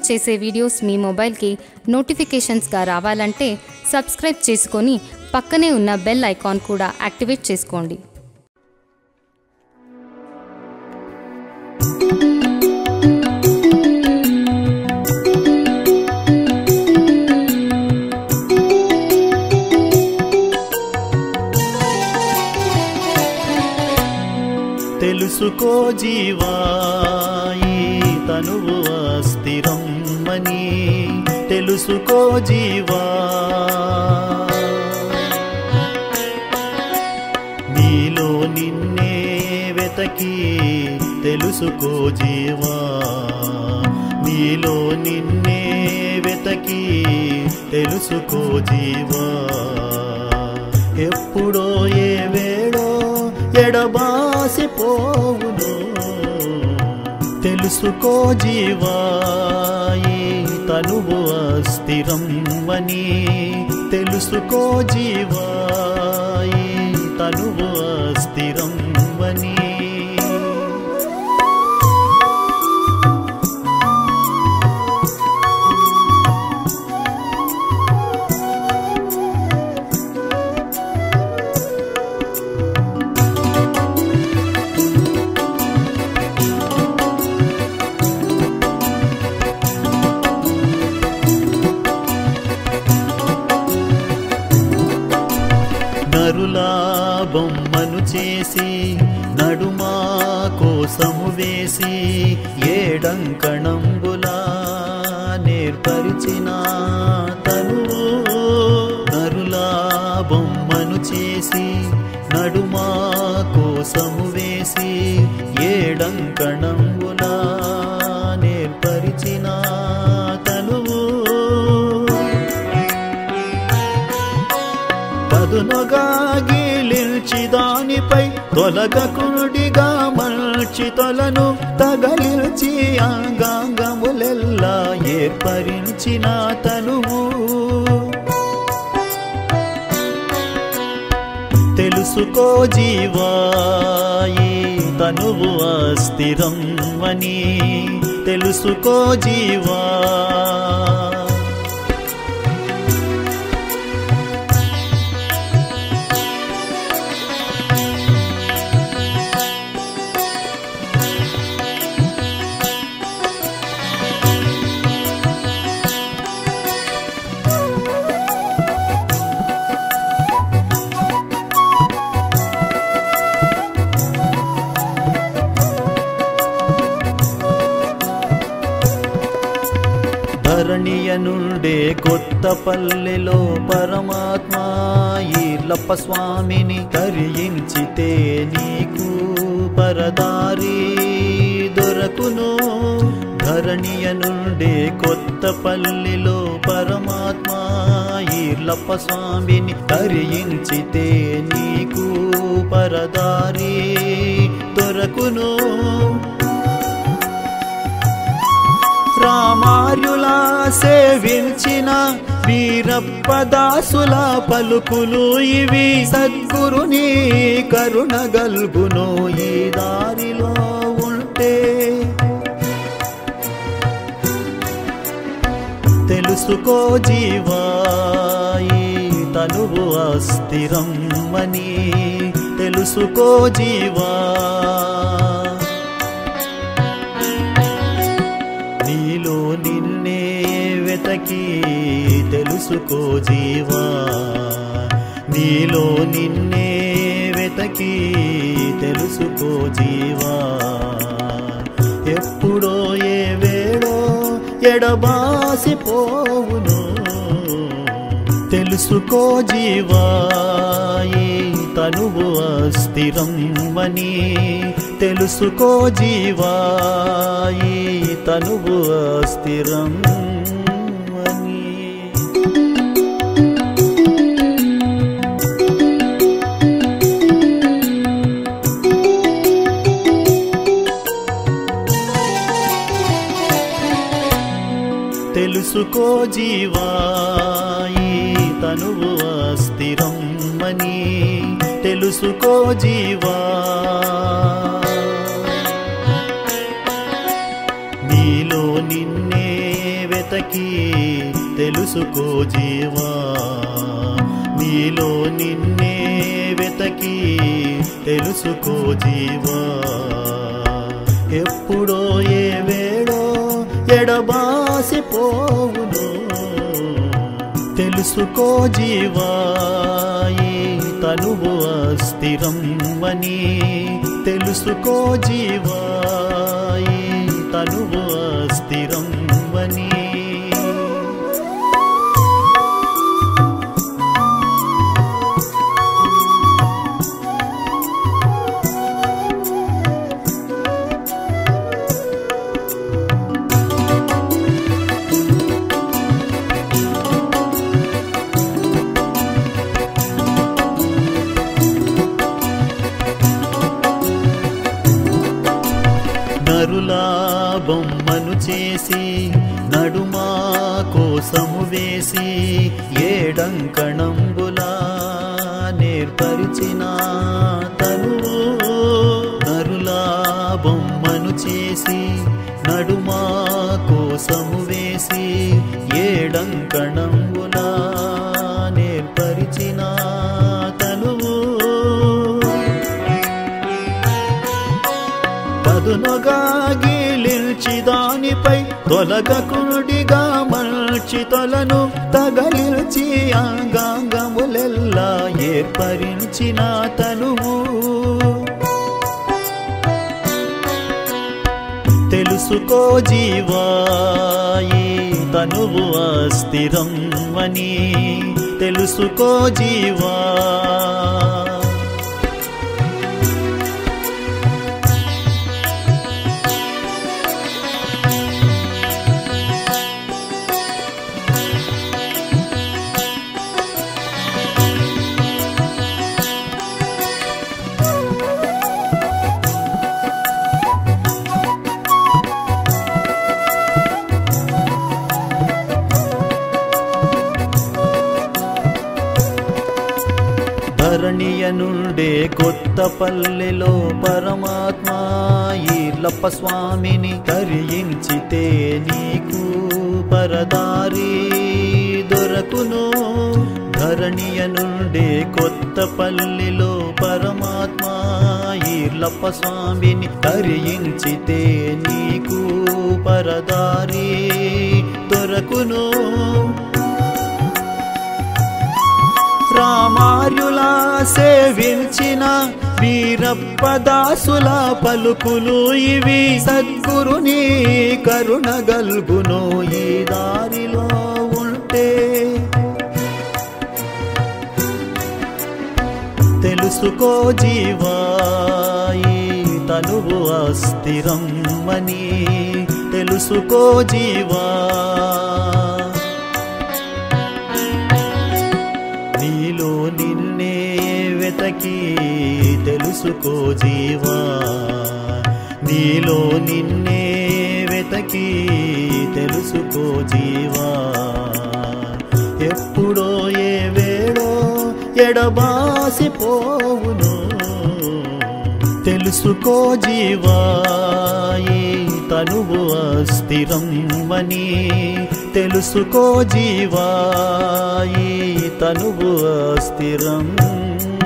చేసే వీడియోస్ మీ మొబైల్కి నోటిఫికేషన్స్గా రావాలంటే సబ్స్క్రైబ్ చేసుకొని పక్కనే ఉన్న బెల్ ఐకాన్ కూడా యాక్టివేట్ చేసుకోండి తెలుసుకో జీవాయి తనువు అస్థిరమ్మని తెలుసుకో జీవా నీలో నిన్నే వెతకి తెలుసుకో జీవా నీలో నిన్నే వెతకి తెలుసుకో జీవా ఎప్పుడో ఏ వేళో ఎడబాసిపోవును తెలుసుకో జీవాయి తనువు అస్థిరమ్మని తెలుసుకో జీవాయి తనువు అస్థిరమ్మని నరులా బొమ్మను చేసి నడుమా కోసము వేసి ఏడంకణంబులా నేర్పరిచిన తనువు నరులా బొమ్మను చేసి నడుమా కోసము వేసి ఏడంకణంబులా నేర్పరిచిన తనువు పదునుగా గీలిల్చి దానిపై తొలగకుడిగా మల్చి తొలను తగలిల్చి అంగాంగములెల్లా ఏర్పరించిన తనువు తెలుసుకో జీవాయి తనువు అస్థిరం అని తెలుసుకో జీవా ధరణియ నుండే కొత్త పల్లెలో పరమాత్మ ఈర్లప్ప స్వామిని కరియించితే నీకు పరదారి దొరకును ధరణియ నుండే కొత్త పల్లెలో పరమాత్మ ఈర్లప్ప స్వామిని కరియించితే నీకు పరదారి దొరకును రామార్యులా సేవించిన వీరప్పదాసుల పలుకులు ఇవి సద్గురుని కరుణ గల్గును ఈ దారిలో ఉంటే తెలుసుకో జీవాయి తనువు అస్థిరం అని తెలుసుకో జీవా నీలో నిన్నే వెతకి తెలుసుకో జీవా నీలో నిన్నే వెతకి తెలుసుకో జీవా ఎప్పుడో ఏ వేడో ఎడబాసిపోవును తెలుసుకో జీవాయి తనువు అస్థిరం అని తెలుసుకో జీవాయి తనువు అస్థిరం అని తెలుసుకో జీవాయి తనువు అస్థిరం అని తెలుసుకో జీవా నీలో నిన్నే తెలుసుకో జీవా నీలో నిన్నే వెతకి తెలుసుకో జీవా ఎప్పుడో ఏ వేడో ఎడబాసిపోవును తెలుసుకో జీవా ఈ తనువు అస్థిరం అని తెలుసుకో జీవా ఈ తనువు అస్థిరం అని నరులా బొమ్మను చేసి నడుమా కోసము వేసి ఏడంకణంబులా నేర్పరిచిన తనువు నరులా బొమ్మను చేసి నడుమా కోసము వేసి ఏడంకణంబులా నేర్పరిచిన తనువు పదునుగా గీలిల్చి దానిపై తొలగకుడిగా మల్చి తొలను తగలిల్చి అంగాంగములెల్లా ఏర్పరించిన తనువు తెలుసుకో జీవా ఈ తనువు అస్థిరం అని తెలుసుకో జీవా ధరణియ నుండే కొత్త పల్లెలో పరమాత్మ ఈర్లప్ప స్వామిని తరించితే నీకు పరదారి దొరకును ధరణియ నుండే కొత్త పల్లెలో పరమాత్మ ఈర్లప్ప స్వామిని తరించితే నీకు పరదారి దొరకును రామార్యులా సేవించిన వీరప్పదాసుల పలుకులు ఇవి సద్గురుని కరుణ గల్గును ఈ దారిలో ఉంటే తెలుసుకో జీవా ఈ తనువు అస్థిరం అని తెలుసుకో జీవా నీలో నిన్నే వెతకి తెలుసుకో జీవా నీలో నిన్నే వెతకి తెలుసుకో జీవా ఎప్పుడో ఏ వేడో ఎడబాసిపోవును తెలుసుకో జీవా ఈ తనువు అస్థిరం అని తెలుసుకో జీవా ఈ తనువు అస్థిరం